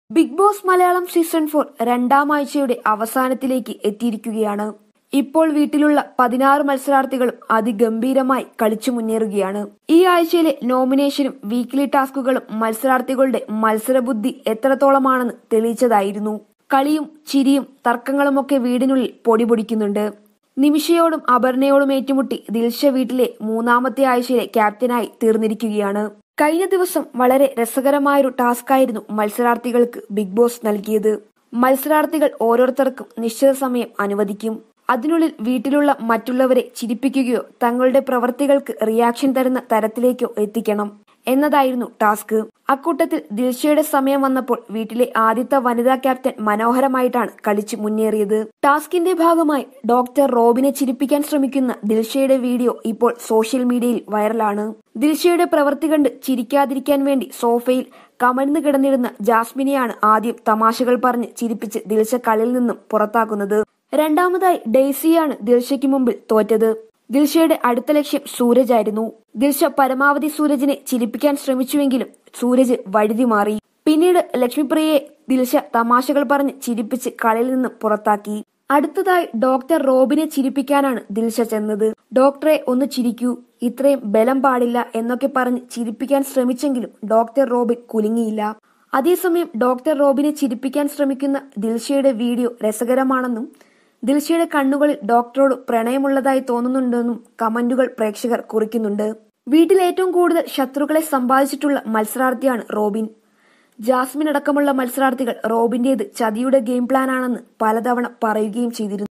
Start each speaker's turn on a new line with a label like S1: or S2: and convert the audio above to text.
S1: big Boss Malayalam season four രണ്ടാം ആഴ്ചയുടെ അവസാനത്തിലേക്ക് എത്തിയിരിക്കുകയാണ് ഇപ്പോൾ വീട്ടിലുള്ള പതിനാറ് മത്സരാർത്ഥികളും അതിഗംഭീരമായി കളിച്ചു മുന്നേറുകയാണ് ഈ ആഴ്ചയിലെ നോമിനേഷനും വീക്ക്ലി ടാസ്കുകളും മത്സരാർത്ഥികളുടെ മത്സരബുദ്ധി എത്രത്തോളമാണെന്ന് തെളിയിച്ചതായിരുന്നു കളിയും ചിരിയും തർക്കങ്ങളുമൊക്കെ വീടിനുള്ളിൽ പൊടിപൊടിക്കുന്നുണ്ട് നിമിഷയോടും അപർണയോടും ഏറ്റുമുട്ടി ദിൽഷ വീട്ടിലെ മൂന്നാമത്തെ ആഴ്ചയിലെ ക്യാപ്റ്റനായി തീർന്നിരിക്കുകയാണ് കഴിഞ്ഞ ദിവസം വളരെ രസകരമായൊരു ടാസ്കായിരുന്നു മത്സരാർത്ഥികൾക്ക് ബിഗ് ബോസ് നൽകിയത് മത്സരാർത്ഥികൾ ഓരോരുത്തർക്കും നിശ്ചിത സമയം അനുവദിക്കും അതിനുള്ളിൽ വീട്ടിലുള്ള മറ്റുള്ളവരെ ചിരിപ്പിക്കുകയോ തങ്ങളുടെ പ്രവർത്തികൾക്ക് റിയാക്ഷൻ തരുന്ന തരത്തിലേക്കോ എത്തിക്കണം എന്നതായിരുന്നു ടാസ്ക് അക്കൂട്ടത്തിൽ ദിൽഷയുടെ സമയം വന്നപ്പോൾ വീട്ടിലെ ആദ്യത്തെ വനിതാ ക്യാപ്റ്റൻ മനോഹരമായിട്ടാണ് കളിച്ചു മുന്നേറിയത് ടാസ്കിന്റെ ഭാഗമായി ഡോക്ടർ റോബിനെ ചിരിപ്പിക്കാൻ ശ്രമിക്കുന്ന ദിൽഷയുടെ വീഡിയോ ഇപ്പോൾ സോഷ്യൽ മീഡിയയിൽ വൈറലാണ് ദിൽഷയുടെ പ്രവൃത്തി കണ്ട് ചിരിക്കാതിരിക്കാൻ വേണ്ടി സോഫയിൽ കമഴ്ന്നു കിടന്നിരുന്ന ജാസ്മിനെയാണ് ആദ്യം തമാശകൾ പറഞ്ഞ് ചിരിപ്പിച്ച് ദിൽഷ കളിയിൽ നിന്നും പുറത്താക്കുന്നത് രണ്ടാമതായി ഡെയ്സിയാണ് ദിൽഷയ്ക്ക് മുമ്പിൽ തോറ്റത് ദിൽഷയുടെ അടുത്ത ലക്ഷ്യം സൂരജ് ആയിരുന്നു ദിൽഷ പരമാവധി സൂരജിനെ ചിരിപ്പിക്കാൻ ശ്രമിച്ചുവെങ്കിലും സൂരജ് വഴുതി മാറി പിന്നീട് ലക്ഷ്മിപ്രിയയെ ദിൽഷ തമാശകൾ പറഞ്ഞ് ചിരിപ്പിച്ച് കളിയിൽ നിന്ന് പുറത്താക്കി അടുത്തതായി ഡോക്ടർ റോബിനെ ചിരിപ്പിക്കാനാണ് ദിൽഷ ചെന്നത് ഡോക്ടറെ ഒന്ന് ചിരിക്കൂ ഇത്രയും ബലം പാടില്ല എന്നൊക്കെ പറഞ്ഞ് ചിരിപ്പിക്കാൻ ശ്രമിച്ചെങ്കിലും ഡോക്ടർ റോബിൻ കുലുങ്ങിയില്ല അതേസമയം ഡോക്ടർ റോബിനെ ചിരിപ്പിക്കാൻ ശ്രമിക്കുന്ന ദിൽഷയുടെ വീഡിയോ രസകരമാണെന്നും ദിൽഷയുടെ കണ്ണുകളിൽ ഡോക്ടറോട് പ്രണയമുള്ളതായി തോന്നുന്നുണ്ടെന്നും കമന്റുകൾ പ്രേക്ഷകർ കുറിക്കുന്നുണ്ട് വീട്ടിൽ ഏറ്റവും കൂടുതൽ ശത്രുക്കളെ സമ്പാദിച്ചിട്ടുള്ള മത്സരാർത്ഥിയാണ് റോബിൻ ജാസ്മിൻ അടക്കമുള്ള മത്സരാർത്ഥികൾ റോബിന്റേത് ചതിയുടെ ഗെയിം പ്ലാൻ ആണെന്ന് പലതവണ പറയുകയും ചെയ്തിരുന്നു